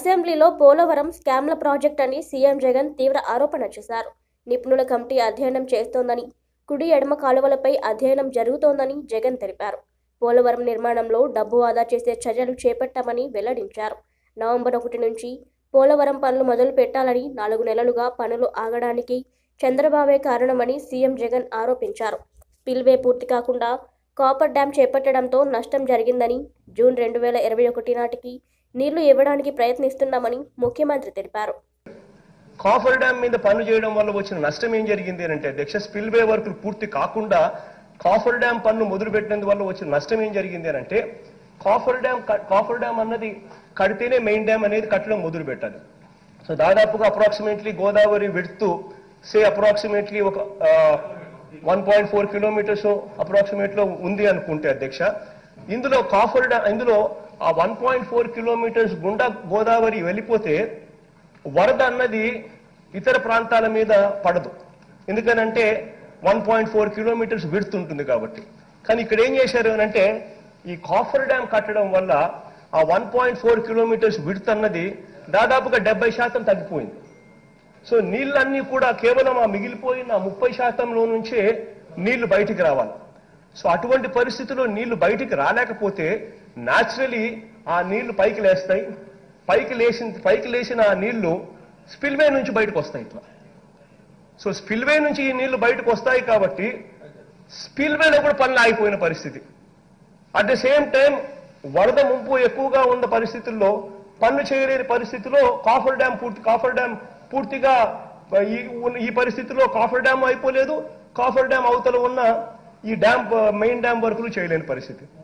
అసెంబ్లీలో పోలవరం స్కామ్ల ప్రాజెక్ట్ అని సీఎం జగన్ తీవ్ర ఆరోపణ చేశారు నిపుణుల కమిటీ అధ్యయనం చేస్తోందని కుడి ఎడమ కాలువలపై అధ్యయనం జరుగుతోందని జగన్ తెలిపారు పోలవరం నిర్మాణంలో డబ్బు ఆదా చేసే చర్యలు చేపట్టామని వెల్లడించారు నవంబర్ ఒకటి నుంచి పోలవరం పనులు మొదలు పెట్టాలని నాలుగు నెలలుగా పనులు ఆగడానికి చంద్రబాబే కారణమని సీఎం జగన్ ఆరోపించారు స్పిల్వే పూర్తి కాకుండా కాపర్ డ్యాం చేపట్టడంతో నష్టం జరిగిందని జూన్ రెండు వేల ఇరవై ఒకటి నాటికి నీళ్లు ఇవ్వడానికి ప్రయత్నిస్తున్నామని ముఖ్యమంత్రి తెలిపారు కాఫర్ డ్యామ్ మీద పనులు చేయడం వల్ల వచ్చిన నష్టం ఏం జరిగింది అని అంటే అధ్యక్ష స్పిల్వే వర్కులు పూర్తి కాకుండా కాఫర్ డ్యామ్ పనులు మొదలు పెట్టినందు వల్ల వచ్చిన నష్టం ఏం జరిగింది అని అంటే కాఫర్ డ్యామ్ క- కాఫర్ డ్యామ్ అన్నది కడితేనే మెయిన్ డ్యామ్ అనేది కట్టడం మొదలు పెట్టాలి సో దాదాపుగా approximately Godavari width say approximately ఒక one point four kilometres approximate లో ఉంది అనుకుంటే అధ్యక్ష ఇందులో కాఫర్ డ్యామ్ ఇందులో ఆ వన్ పాయింట్ ఫోర్ కిలోమీటర్స్ గుండా గోదావరి వెళ్ళిపోతే వరద అన్నది ఇతర ప్రాంతాల మీద పడదు ఎందుకనంటే వన్ పాయింట్ ఫోర్ కిలోమీటర్స్ విడుతుంటుంది కాబట్టి కానీ ఇక్కడ ఏం చేశారు అని అంటే ఈ కాఫర్ డ్యామ్ కట్టడం వల్ల ఆ one point four kilometres width అన్నది దాదాపుగా డెబ్బై శాతం తగ్గిపోయింది సో నీళ్ళన్నీ కూడా కేవలం ఆ మిగిలిపోయిన ముప్పై శాతంలో నుంచే నీళ్లు బయటికి రావాలి సో అటువంటి పరిస్థితుల్లో నీళ్లు బయటికి రాలేకపోతే న్యాచురలీ ఆ నీళ్లు పైకి లేస్తాయి పైకి లేచిన పైకి లేచిన ఆ నీళ్లు స్పిల్వే నుంచి బయటకు వస్తాయి ఇట్లా సో స్పిల్వే నుంచి ఈ నీళ్లు బయటకు వస్తాయి కాబట్టి స్పిల్వేలో కూడా పనులు ఆగిపోయిన పరిస్థితి అట్ ద సేమ్ టైం వరద ముంపు ఎక్కువగా ఉన్న పరిస్థితుల్లో పనులు చేయలేని పరిస్థితిలో కాఫర్ డ్యామ్ పూర్తి కాఫర్ డ్యామ్ పూర్తిగా ఈ ఉన్న- ఈ పరిస్థితిలో కాఫర్ డ్యామ్ అయిపోలేదు కాఫర్ డ్యామ్ అవతల ఉన్న ఈ డ్యామ్ మెయిన్ డ్యామ్ వర్కులు చేయలేని పరిస్థితి